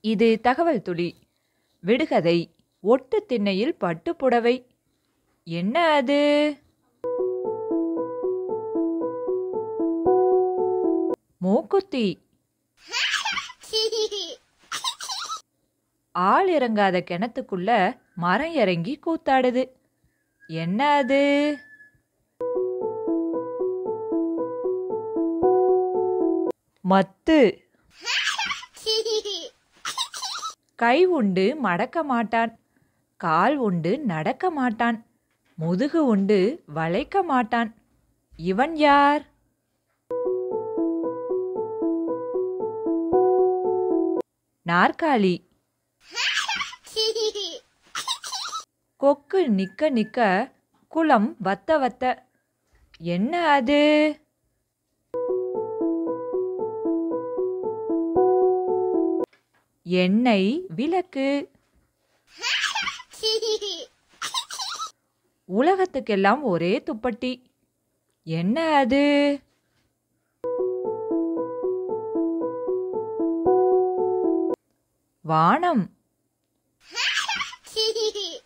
இது தகவல் துளி விடுகதை ஒட்டு திண்ணையில் பட்டுப்புடவை என்ன அது மூக்குத்தி ஆள் இறங்காத கிணத்துக்குள்ள மரம் இறங்கி கூத்தாடுது என்ன அது மத்து கை உண்டு மடக்க மாட்டான் கால் உண்டு நடக்க மாட்டான் முதுகு உண்டு வளைக்க மாட்டான் இவன் யார் நாற்காலி கொக்கு நிக்க நிக்க குளம் வத்த வத்த என்ன அது எண்ணெய் விளக்கு உலகத்துக்கெல்லாம் ஒரே துப்பட்டி என்ன அது வானம்